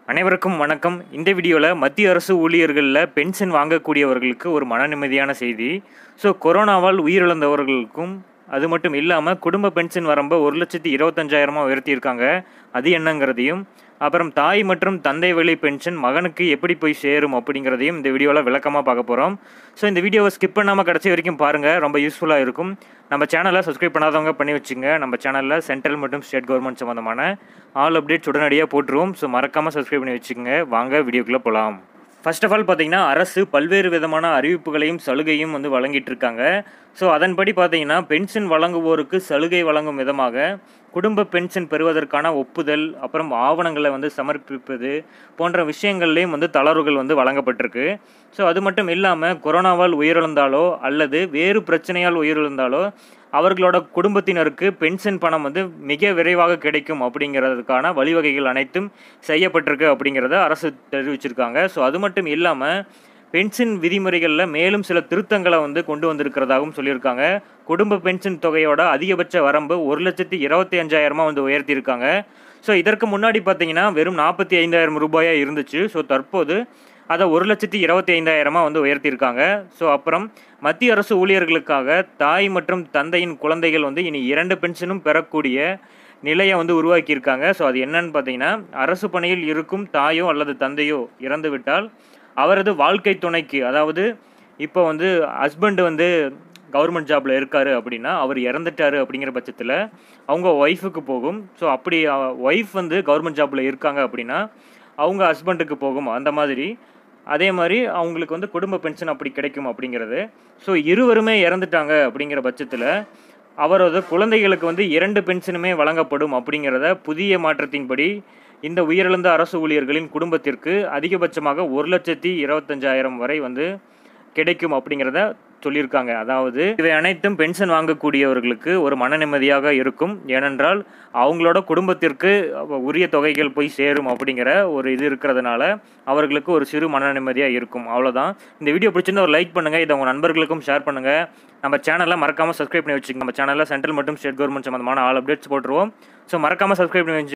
அனைவருக்கும் வணக்கம் இந்த வீடியோவில் மத்திய அரசு ஊழியர்களில் பென்ஷன் வாங்கக்கூடியவர்களுக்கு ஒரு மன நிம்மதியான செய்தி ஸோ கொரோனாவால் உயிரிழந்தவர்களுக்கும் அது மட்டும் இல்லாமல் குடும்ப பென்ஷன் வரம்ப ஒரு லட்சத்தி இருபத்தஞ்சாயிரமா உயர்த்தியிருக்காங்க அது என்னங்கிறதையும் அப்புறம் தாய் மற்றும் தந்தை வழி பென்ஷன் மகனுக்கு எப்படி போய் சேரும் அப்படிங்கிறதையும் இந்த வீடியோவில் விளக்கமாக பார்க்க போகிறோம் ஸோ இந்த வீடியோவை ஸ்கிப் பண்ணாமல் கடைசி வரைக்கும் பாருங்கள் ரொம்ப யூஸ்ஃபுல்லாக இருக்கும் நம்ம சேனலை சப்ஸ்கிரைப் பண்ணாதவங்க பண்ணி வச்சுங்க நம்ம சேனலில் சென்ட்ரல் மற்றும் ஸ்டேட் கவர்மெண்ட் சம்மந்தமான ஆல் அப்டேட்ஸ் உடனடியாக போட்டுருவோம் ஸோ மறக்காமல் சப்ஸ்கிரைப் பண்ணி வச்சுக்கோங்க வாங்க வீடியோக்குள்ளே போகலாம் ஃபர்ஸ்ட் ஆஃப் ஆல் பார்த்தீங்கன்னா அரசு பல்வேறு விதமான அறிவிப்புகளையும் சலுகையும் வந்து வழங்கிட்டு இருக்காங்க ஸோ அதன்படி பார்த்தீங்கன்னா பென்ஷன் வழங்குவோருக்கு சலுகை வழங்கும் விதமாக குடும்ப பென்ஷன் பெறுவதற்கான ஒப்புதல் அப்புறம் ஆவணங்களை வந்து சமர்ப்பிப்பது போன்ற விஷயங்கள்லேயும் வந்து தளர்வுகள் வந்து வழங்கப்பட்டிருக்கு ஸோ அது மட்டும் இல்லாமல் கொரோனாவால் உயிரிழந்தாலோ அல்லது வேறு பிரச்சனையால் உயிரிழந்தாலோ அவர்களோட குடும்பத்தினருக்கு பென்ஷன் பணம் வந்து மிக விரைவாக கிடைக்கும் அப்படிங்கிறதுக்கான வழிவகைகள் அனைத்தும் செய்யப்பட்டிருக்கு அப்படிங்கிறத அரசு தெரிவிச்சிருக்காங்க ஸோ அது மட்டும் இல்லாமல் பென்ஷன் விதிமுறைகளில் மேலும் சில திருத்தங்களை வந்து கொண்டு வந்திருக்கிறதாகவும் சொல்லியிருக்காங்க குடும்ப பென்ஷன் தொகையோட அதிகபட்ச வரம்பு ஒரு லட்சத்தி இருபத்தி அஞ்சாயிரமா வந்து உயர்த்தியிருக்காங்க ஸோ இதற்கு முன்னாடி பார்த்தீங்கன்னா வெறும் நாற்பத்தி ஐந்தாயிரம் ரூபாயாக இருந்துச்சு ஸோ தற்போது அதை ஒரு லட்சத்தி இருபத்தி ஐந்தாயிரமா வந்து உயர்த்தியிருக்காங்க ஸோ அப்புறம் மத்திய அரசு ஊழியர்களுக்காக தாய் மற்றும் தந்தையின் குழந்தைகள் வந்து இனி இரண்டு பென்ஷனும் பெறக்கூடிய நிலையை வந்து உருவாக்கியிருக்காங்க ஸோ அது என்னன்னு பார்த்தீங்கன்னா அரசு பணியில் இருக்கும் தாயோ அல்லது தந்தையோ இறந்து விட்டால் அவரது வாழ்க்கை துணைக்கு அதாவது இப்போ வந்து ஹஸ்பண்ட் வந்து கவர்மெண்ட் ஜாபில் இருக்காரு அப்படின்னா அவர் இறந்துட்டாரு அப்படிங்கிற பட்சத்தில் அவங்க ஒய்ஃபுக்கு போகும் ஸோ அப்படி ஒய்ஃப் வந்து கவர்மெண்ட் ஜாபில் இருக்காங்க அப்படின்னா அவங்க ஹஸ்பண்டுக்கு போகும் அந்த மாதிரி அதே மாதிரி அவங்களுக்கு வந்து குடும்ப பென்ஷன் அப்படி கிடைக்கும் அப்படிங்கிறது ஸோ இருவருமே இறந்துட்டாங்க அப்படிங்கிற பட்சத்தில் அவரது குழந்தைகளுக்கு வந்து இரண்டு பென்ஷனுமே வழங்கப்படும் அப்படிங்கிறத புதிய மாற்றத்தின்படி இந்த உயிரிழந்த அரசு ஊழியர்களின் குடும்பத்திற்கு அதிகபட்சமாக ஒரு லட்சத்தி இருபத்தஞ்சாயிரம் வரை வந்து கிடைக்கும் அப்படிங்கிறத சொல்லியிருக்காங்க அதாவது இவை அனைத்தும் பென்ஷன் வாங்கக்கூடியவர்களுக்கு ஒரு மன நிம்மதியாக இருக்கும் ஏனென்றால் அவங்களோட குடும்பத்திற்கு உரிய தொகைகள் போய் சேரும் அப்படிங்கிற ஒரு இது இருக்கிறதுனால அவர்களுக்கு ஒரு சிறு மன நிம்மதியாக இருக்கும் அவ்வளோதான் இந்த வீடியோ பிடிச்சிருந்தா ஒரு லைக் பண்ணுங்கள் இதை உங்கள் நண்பர்களுக்கும் ஷேர் பண்ணுங்கள் நம்ம சேனலை மறக்காமல் சப்ஸ்கிரைப் பண்ணி வச்சுக்கோங்க நம்ம சேனலில் சென்ட்ரல் மற்றும் ஸ்டேட் கவர்மெண்ட் சம்மந்தமான ஆல் அப்டேட்ஸ் போட்டுருவோம் ஸோ மறக்காமல் சப்ஸ்கிரைப் பண்ணி வச்சு